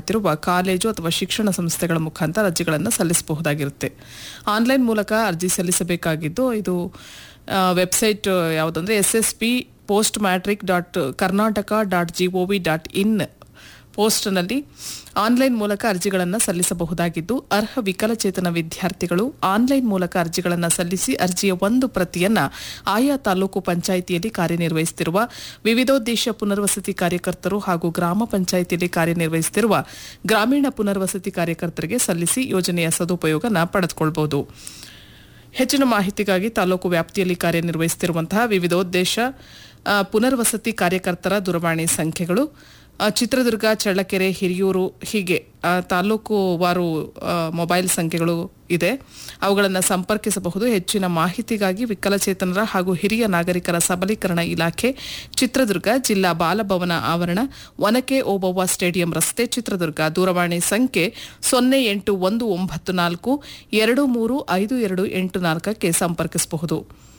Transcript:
ಮಾಡುತ್ತಿರುವ ಕಾಲೇಜು ಅಥವಾ ಶಿಕ್ಷಣ ಸಂಸ್ಥೆಗಳ ಮುಖಾಂತರ ಅರ್ಜಿಗಳನ್ನು ಸಲ್ಲಿಸಬಹುದಾಗಿರುತ್ತೆ ಆನ್ಲೈನ್ ಮೂಲಕ ಅರ್ಜಿ ಸಲ್ಲಿಸಬೇಕಾಗಿದ್ದು ಇದು ಆ, ವೆಬ್ಸೈಟ್ ಯಾವುದಂದ್ರೆ S S P post matric dot Karnataka dot G O V dot in ಪೋಸ್ಟ್ನಲ್ಲಿ ಆನ್ಲೈನ್ ಮೂಲಕ ಅರ್ಜಿಗಳನ್ನು ಸಲ್ಲಿಸಬಹುದಾಗಿದ್ದು ಅರ್ಹ ವಿಕಲಚೇತನ ವಿದ್ಯಾರ್ಥಿಗಳು ಆನ್ಲೈನ್ ಮೂಲಕ ಅರ್ಜಿಗಳನ್ನು ಸಲ್ಲಿಸಿ ಅರ್ಜಿಯ ಒಂದು ಪ್ರತಿಯನ್ನ ಆಯಾ ತಾಲೂಕು ಪಂಚಾಯಿತಿಯಲ್ಲಿ ಕಾರ್ಯನಿರ್ವಹಿಸುತ್ತಿರುವ ವಿವಿಧೋದ್ದೇಶ ಪುನರ್ವಸತಿ ಕಾರ್ಯಕರ್ತರು ಹಾಗೂ ಗ್ರಾಮ ಪಂಚಾಯಿತಿಯಲ್ಲಿ ಕಾರ್ಯನಿರ್ವಹಿಸುತ್ತಿರುವ ಗ್ರಾಮೀಣ ಪುನರ್ವಸತಿ ಕಾರ್ಯಕರ್ತರಿಗೆ ಸಲ್ಲಿಸಿ ಯೋಜನೆಯ ಸದುಪಯೋಗನ ಪಡೆದುಕೊಳ್ಳಬಹುದು ಹೆಚ್ಚಿನ ಮಾಹಿತಿಗಾಗಿ ತಾಲೂಕು ವ್ಯಾಪ್ತಿಯಲ್ಲಿ ಕಾರ್ಯನಿರ್ವಹಿಸುತ್ತಿರುವಂತಹ ವಿವಿಧೋದ್ದೇಶ ಆ, ಪುನರ್ವಸತಿ ಕಾರ್ಯಕರ್ತರ ದೂರವಾಣಿ ಸಂಖ್ಯೆಗಳು ಆ, ಚಿತ್ರದುರ್ಗ ಚಳ್ಳಕೆರೆ ಹಿರಿಯೂರು ಹೀಗೆ ಆ, ತಾಲೂಕು ವಾರು ಆ, ಮೊಬೈಲ್ ಸಂಖ್ಯೆಗಳು ಇದೆ ಅವುಗಳನ್ನು ಸಂಪರ್ಕಿಸಬಹುದು ಹೆಚ್ಚಿನ ಮಾಹಿತಿಗಾಗಿ ವಿಕಲಚೇತನರ ಹಾಗೂ ಹಿರಿಯ ನಾಗರಿಕರ ಸಬಲೀಕರಣ ಇಲಾಖೆ ಚಿತ್ರದುರ್ಗ ಜಿಲ್ಲಾ ಬಾಲಭವನ ಆವರಣ ಒನಕೆ ಓಬವ್ವ ಸ್ಟೇಡಿಯಂ ರಸ್ತೆ ಚಿತ್ರದುರ್ಗ ದೂರವಾಣಿ ಸಂಖ್ಯೆ ಸೊನ್ನೆ ಎಂಟು ಒಂದು ಒಂಬತ್ತು ನಾಲ್ಕು ಎರಡು ಮೂರು ಐದು ಎರಡು ಎಂಟು ನಾಲ್ಕಕ್ಕೆ ಸಂಪರ್ಕಿಸಬಹುದು